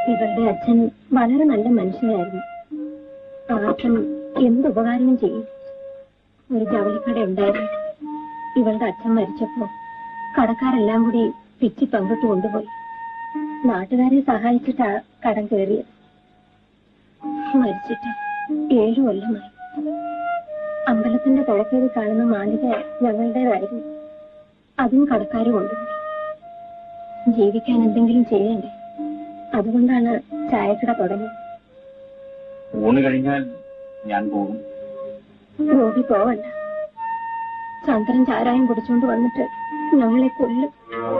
ഇവളുടെ അച്ഛൻ വളരെ നല്ല മനുഷ്യനായിരുന്നു ആർക്കും എന്ത് ഉപകാരവും ചെയ്യും ഒരു ജവളിക്കട ഉണ്ടായിരുന്നു ഇവളുടെ അച്ഛൻ മരിച്ചപ്പോ കടക്കാരെല്ലാം കൂടി പിച്ചി പങ്കിട്ട് കൊണ്ടുപോയി നാട്ടുകാരെ സഹായിച്ചിട്ടാ കടം കയറിയത് മരിച്ചിട്ട് ഏഴു കൊല്ലമായി അമ്പലത്തിന്റെ കിഴക്കേത് കാണുന്ന മാളിക ഞങ്ങളുടേതായിരുന്നു അതും കടക്കാര് കൊണ്ടുപോയി ജീവിക്കാൻ എന്തെങ്കിലും ചെയ്യണ്ടേ അതുകൊണ്ടാണ് ചായക്കട തുടങ്ങിയത് ഊണ് കഴിഞ്ഞാൽ ഞാൻ പോകും ഗോപി പോവണ്ട ചന്ദ്രൻ ചാരായം കുടിച്ചുകൊണ്ട് വന്നിട്ട് ഞങ്ങളെ കൊല്ലും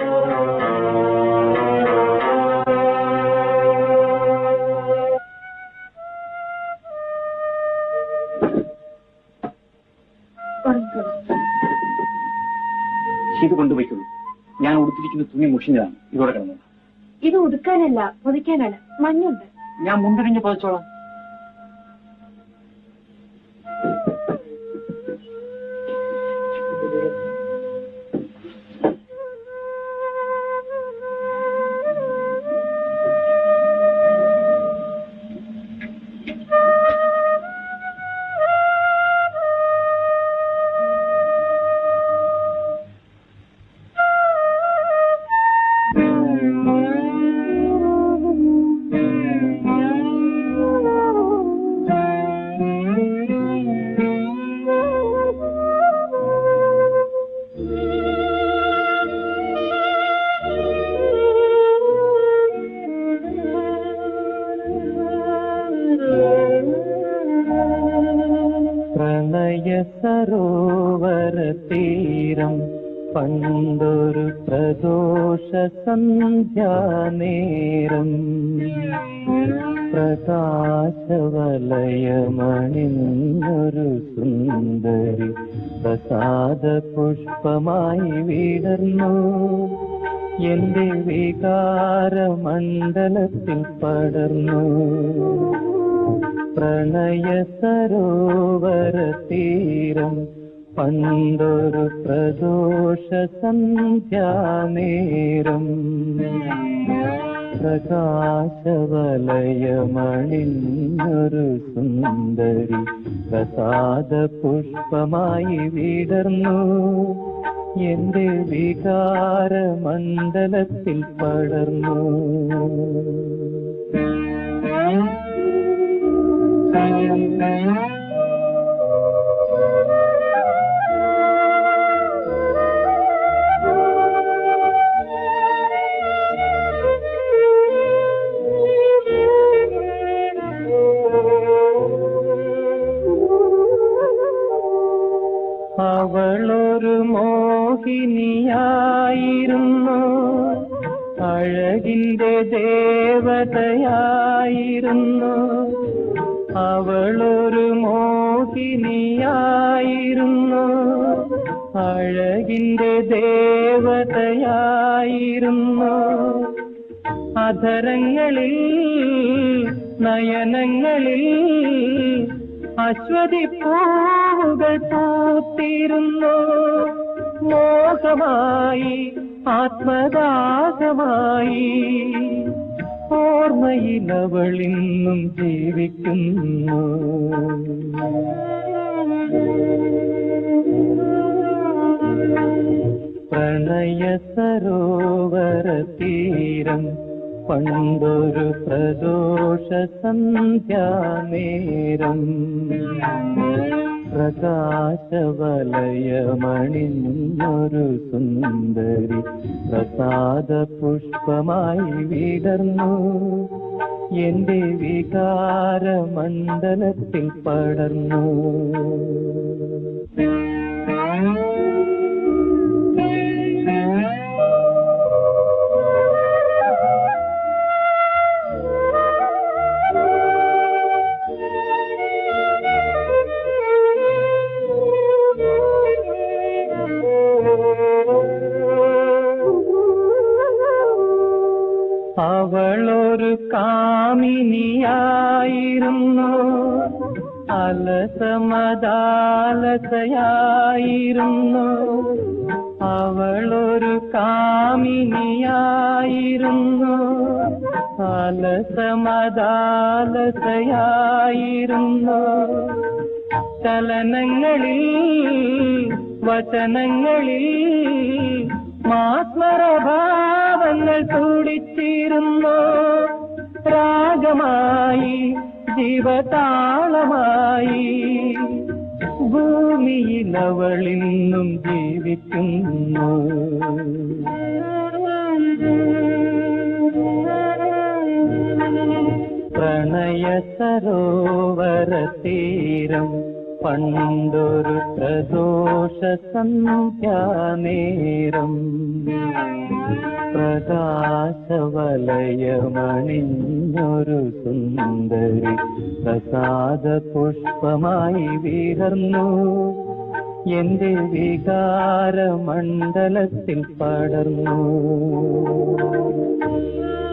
ഉറങ്ങിക്കോളൂ. ഇത് കൊണ്ടുപോയിക്കുള്ളൂ ഞാൻ ഉടുത്തിരിക്കുന്ന തുണി മുഷിഞ്ഞതാണ് ഇതോടെ കിടന്നു ഇത് ഉടുക്കാനല്ല പൊതിക്കാനാണ് മഞ്ഞുണ്ട് ഞാൻ മുണ്ടരിഞ്ഞ് പതിച്ചോളാം പ്രണയ സരോവര തീരം പണ്ടൊരു പ്രദോഷ സന്ധ്യാനേരം പ്രകാശവലയമണിഞ്ഞൊരു സുന്ദരി പ്രസാദ പുഷ്പമായി വിടർന്നു എന്റെ വികാര മണ്ഡലത്തിൽ പടർന്നു പ്രണയ സരോവര തീരം പണ്ടൊരു പ്രദോഷ സന്ധ്യാനേരം പ്രകാശവലയമണിഞ്ഞൊരു സുന്ദരി പ്രസാദ പുഷ്പമായി വിടർന്നു എന്റെ വികാര മണ്ഡലത്തിൽ പടർന്നു അവളൊരു മോഹിനിയായിരുന്നു അഴകിന്റെ ദേവതയായിരുന്നു അവളൊരു മോഹിനിയായിരുന്നു അഴകിന്റെ ദേവതയായിരുന്നു അധരങ്ങളിൽ നയനങ്ങളിൽ അശ്വതി പൂവുകൾ പൂത്തിരുന്നു മോഹമായി ആത്മദാഹമായി ഓർമ്മയിൽ അവളിന്നും ജീവിക്കുന്നു പ്രണയ സരോവര തീരം പണ്ടൊരു പ്രദോഷ സന്ധ്യാനേരം പ്രകാശവലയമണിഞ്ഞൊരു സുന്ദരി പ്രസാദ പുഷ്പമായി വിടർന്നു എന്റെ വികാര മണ്ഡലത്തിൽ പടർന്നു അവളൊരു കാമിനിയായിരുന്നു അലസമദാലസയായിരുന്നു അവളൊരു കാമിനിയായിരുന്നു ലാലസമദാലസയായിരുന്നു ചലനങ്ങളിൽ വചനങ്ങളിൽ മാസ്മരഭാവങ്ങൾ തുടിച്ചിരുന്നു രാഗമായി ജീവതാളമായി ഭൂമിയിൽ അവളിന്നും ജീവിക്കുന്നു പ്രണയ സരോവര തീരം പണ്ടൊരു പ്രദോഷ സന്ധ്യാനേരം പ്രകാശവലയമണിഞ്ഞൊരു സുന്ദരി പ്രസാദ പുഷ്പമായി വിടർന്നു എന്റെ വികാരമണ്ഡലത്തിൽ പടർന്നു